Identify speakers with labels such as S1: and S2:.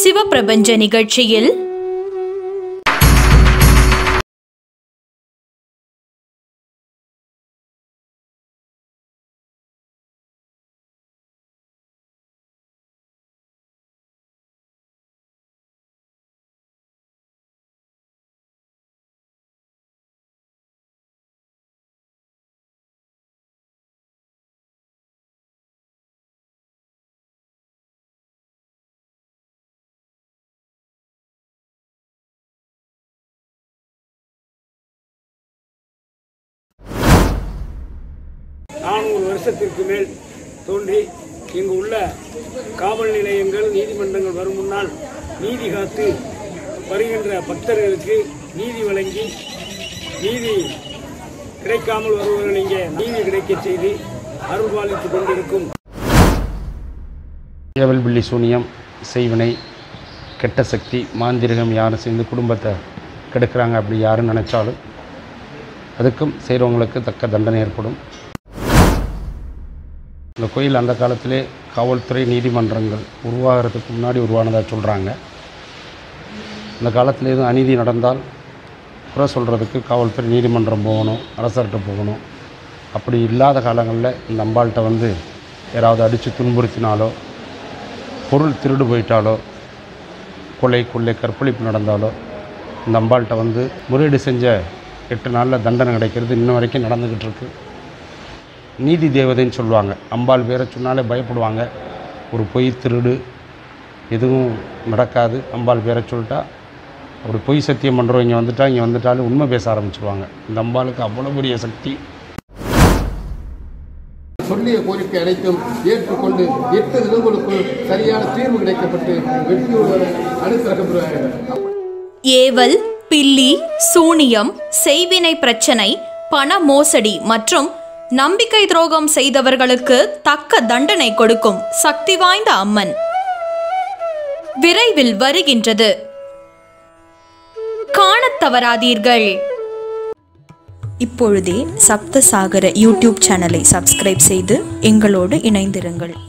S1: சிவப்பிரபஞ்ச நிகழ்ச்சியில்
S2: நானூறு வருஷத்திற்கு மேல் தோன்றி இங்கு உள்ள காவல் நிலையங்கள் நீதிமன்றங்கள் வரும் முன்னால் நீதி காத்து வருகின்ற பக்தர்களுக்கு நீதி வழங்கி நீதி கிடைக்காமல் வருபவர்கள் இங்கே நீதி கிடைக்கச் செய்து அருள்பாலித்துக் கொண்டிருக்கும்
S3: ஏவல் பில்லி சூனியம் செய்வினை கெட்ட சக்தி மாந்திரிகம் யாரும் சேர்ந்து குடும்பத்தை கெடுக்கிறாங்க அப்படி யாரும் நினச்சாலும் அதுக்கும் செய்கிறவங்களுக்கு தக்க தண்டனை ஏற்படும் இந்த கோயில் அந்த காலத்திலே காவல்துறை நீதிமன்றங்கள் உருவாகிறதுக்கு முன்னாடி உருவானதாக சொல்கிறாங்க அந்த காலத்தில் எதுவும் அநீதி நடந்தால் குறை சொல்கிறதுக்கு காவல்துறை நீதிமன்றம் போகணும் அரசர்கிட்ட போகணும் அப்படி இல்லாத காலங்களில் இந்த அம்பாள்கிட்ட வந்து யாராவது அடித்து துன்புறுத்தினாலோ பொருள் திருடு போயிட்டாலோ கொலை கொள்ளை கற்பழிப்பு நடந்தாலோ இந்த அம்பாள்கிட்ட வந்து முறையீடு செஞ்ச எட்டு நாளில் தண்டனை கிடைக்கிறது இன்ன வரைக்கும் நடந்துக்கிட்டு இருக்கு நீதி தேவதைன்னு சொல்லுவாங்க அம்பாள் பேரை சொன்னாலே பயப்படுவாங்க ஒரு பொய் திருடு எதுவும் நடக்காது அம்பாள் பேரை சொல்லிட்டா அப்படி பொய் சத்தியம் பண்ணுறோம் இங்கே வந்துட்டா இங்கே வந்துட்டாலும் உண்மை பேச ஆரம்பிச்சிருவாங்க இந்த அம்பாளுக்கு அவ்வளோ பெரிய சக்தி
S4: சொல்லிய கோரிக்கை அனைத்தும் ஏற்றுக்கொண்டு எட்டு தினங்களுக்குள் சரியான தீர்வு கிடைக்கப்பட்டு வெற்றியோடு அனுசரப்படுவார்கள்
S1: ஏவல் பில்லி சூனியம் செய்வினை பிரச்சனை பண மோசடி மற்றும் நம்பிக்கை துரோகம் செய்தவர்களுக்கு தக்க தண்டனை கொடுக்கும் சக்தி வாய்ந்த அம்மன் விரைவில் வருகின்றது காணத் தவறாதீர்கள் இப்பொழுதே சப்தசாகர யூடியூப் சேனலை சப்ஸ்கிரைப் செய்து எங்களோடு இணைந்திருங்கள்